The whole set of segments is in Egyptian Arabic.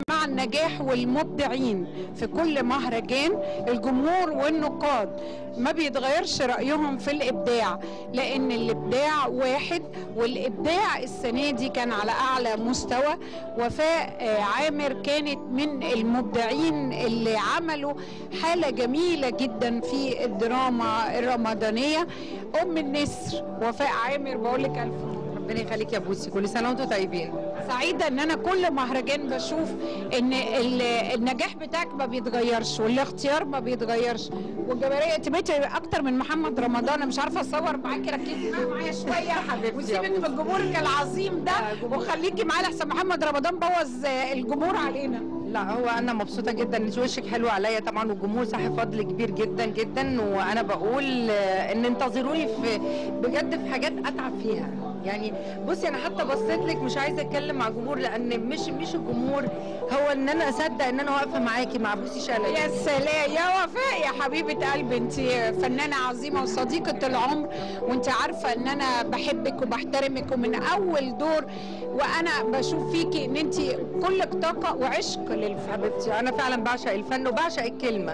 مع النجاح والمبدعين في كل مهرجان الجمهور والنقاد ما بيتغيرش رأيهم في الإبداع لأن الإبداع واحد والإبداع السنة دي كان على أعلى مستوى وفاء آه، عامر كانت من المبدعين اللي عملوا حالة جميلة جدا في الدراما الرمضانية أم النسر وفاء عامر بقول لك ألف ربنا يخليك يا بوسي كل سنه وانتم طيبين سعيدة ان انا كل مهرجان بشوف ان ال- النجاح بتاعك ما بيتغيرش والاختيار ما بيتغيرش والجماهيرية انت بقيتي اكتر من محمد رمضان انا مش عارفة اصور معاكي ركزي بقى معايا شوية حبيبتي وسيبك يا من جمهورك العظيم ده وخليكي معانا احسن محمد رمضان بوظ آه، الجمهور علينا لا هو انا مبسوطه جدا ان وشك حلو عليا طبعا والجمهور صاحب فضل كبير جدا جدا وانا بقول آه، ان انتظروني في بجد في حاجات اتعب فيها يعني بصي انا حتى بصيت لك مش عايزه اتكلم مع الجمهور لان مش مش الجمهور هو ان انا اصدق ان انا واقفه معاكي مع بوسي شلبي يا سلام يا وفاء يا حبيبة قلبي انت فنانة عظيمة وصديقة العمر وانت عارفة ان انا بحبك وبحترمك ومن اول دور وانا بشوف فيكي ان انت كلك طاقة وعشق للفن حبيبتي انا فعلا بعشق الفن وبعشق الكلمه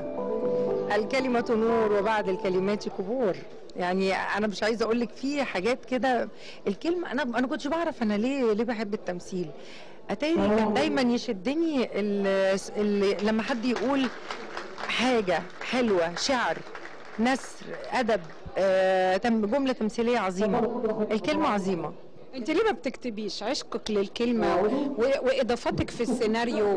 الكلمه نور وبعد الكلمات قبور يعني انا مش عايزه اقول لك في حاجات كده الكلمه انا انا كنتش بعرف انا ليه ليه بحب التمثيل اتاري كان دايما يشدني ال ال لما حد يقول حاجه حلوه شعر نثر ادب آه تم- جمله تمثيليه عظيمه الكلمه عظيمه انت ليه ما بتكتبيش عشقك للكلمة و- واضافاتك في السيناريو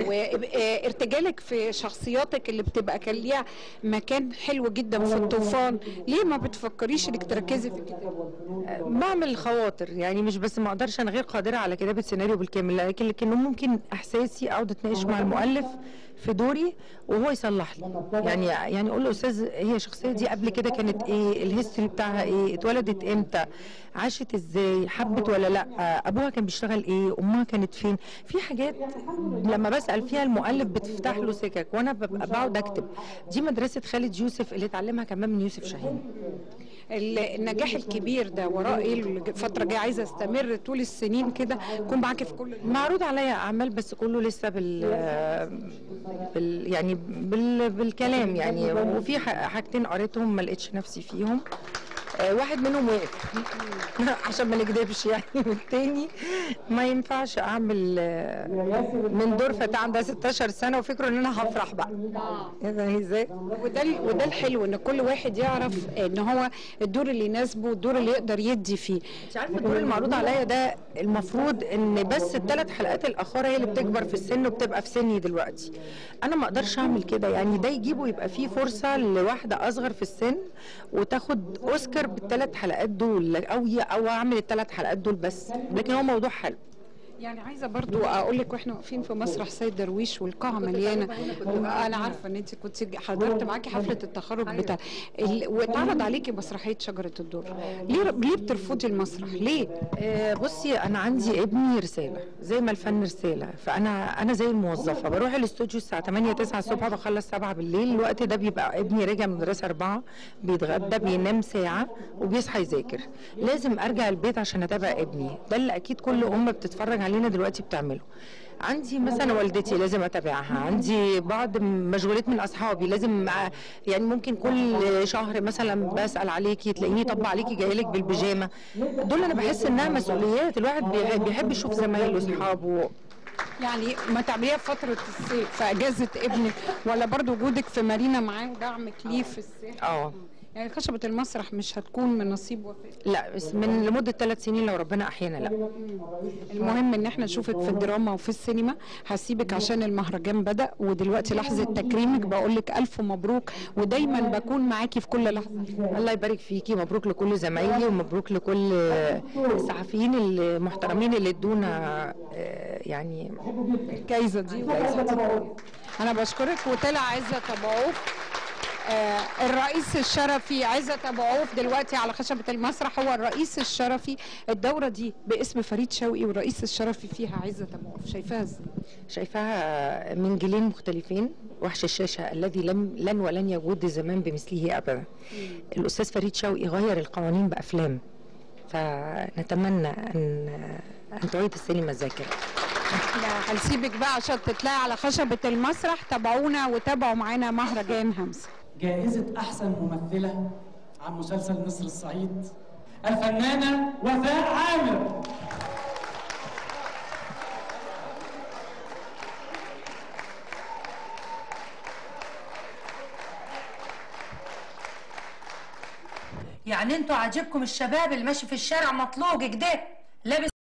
وارتجالك في شخصياتك اللي بتبقى كان ليها مكان حلو جدا في الطوفان ليه ما بتفكريش انك تركزي في الكتابة بعمل خواطر يعني مش بس ما اقدرش انا غير قادره على كتابه سيناريو بالكامل لكن لكنه ممكن احساسي اقعد اتناقش مع المؤلف في دوري وهو يصلح لي يعني يعني اقول له استاذ هي الشخصيه دي قبل كده كانت ايه الهيستوري بتاعها ايه اتولدت امتى عاشت ازاي حبت ولا لا ابوها كان بيشتغل ايه امها كانت فين في حاجات لما بسال فيها المؤلف بتفتح له سكك وانا ببقى بقعد اكتب دي مدرسه خالد يوسف اللي اتعلمها كمان من يوسف شاهين النجاح الكبير ده وراه ايه الفترة الجاية عايزة استمر طول السنين كده اكون معاكي في كل معروض عليا اعمال بس كله لسه بال, بال يعني بال بالكلام يعني وفي ح- حاجتين قريتهم ما لقيتش نفسي فيهم آه، واحد منهم وقف عشان ما نكدبش يعني والتاني ما ينفعش اعمل آه، من دور فتاة عندها 16 سنه وفكروا ان انا هفرح بقى يعني ازاي وده ال- وده الحلو ان كل واحد يعرف ان هو الدور اللي يناسبه الدور اللي يقدر يدي فيه انت عارفه الدور المعروض عليا ده المفروض ان بس الثلاث حلقات الاخيره هي اللي بتكبر في السن وبتبقى في سني دلوقتي انا ما اقدرش اعمل كده يعني ده يجيبه يبقى فيه فرصه لواحده اصغر في السن وتاخد اوسكار بالثلاث حلقات دول او ي- او اعمل الثلاث حلقات دول بس لكن هو موضوع حلو يعني عايزه برضو اقول لك واحنا واقفين في مسرح سيد درويش والقاعه مليانه انا عارفه ان انت كنت حضرت معاكي حفله التخرج بتاع ال... واتعرض عليكي مسرحيه شجره الدر ليه ليه بترفضي المسرح ليه آه، بصي انا عندي ابني رساله زي ما الفن رساله فانا انا زي الموظفه بروح الاستوديو الساعه 8 9 الصبح بخلص 7 بالليل الوقت ده بيبقى ابني راجع من المدرسه 4 بيتغدى بينام ساعه وبيصحى يذاكر لازم ارجع البيت عشان اتابع ابني ده اللي اكيد كل ام بتتفرج علينا دلوقتي بتعمله عندي مثلا والدتي لازم اتابعها عندي بعض مشغولات من اصحابي لازم أ- يعني ممكن كل شهر مثلا بسال عليكي تلاقيني طب عليكي جايه لك بالبيجامه دول انا بحس انها مسؤوليات الواحد بيح- بيحب يشوف زمايله واصحابه يعني ما تعمليها في فتره الصيف في اجازه ابنك ولا برضو وجودك في مارينا معاه ودعمك ليه في الساحل اه يعني خشبه المسرح مش هتكون من نصيب وفاء لا بس من لمده ثلاث سنين لو ربنا احيانا لا المهم ان احنا نشوفك في الدراما وفي السينما هسيبك عشان المهرجان بدأ ودلوقتي لحظة تكريمك بقول لك الف مبروك ودايما بكون معاكي في كل لحظة الله يبارك فيكي مبروك لكل زمايلي ومبروك لكل الصحفيين المحترمين اللي ادونا آه، يعني الجايزة دي انا بشكرك وطلع عزت ابو عوف آه الرئيس الشرفي عزت ابو عوف دلوقتي على خشبة المسرح هو الرئيس الشرفي الدورة دي باسم فريد شوقي والرئيس الشرفي فيها عزت ابو عوف شايفاها ازاي؟ شايفاها من جيلين مختلفين وحش الشاشة الذي لم لن ولن يجود زمان بمثله أبدا الأستاذ فريد شوقي غير القوانين بأفلام فنتمنى أن أن تعيد السينما الذاكرة لا هنسيبك بقى عشان تطلعي على خشبة المسرح تابعونا وتابعوا معانا مهرجان همسة جائزة أحسن ممثلة عن مسلسل مصر الصعيد الفنانة وفاء عامر يعني انتوا عاجبكم الشباب اللي ماشي في الشارع مطلوق كده لابس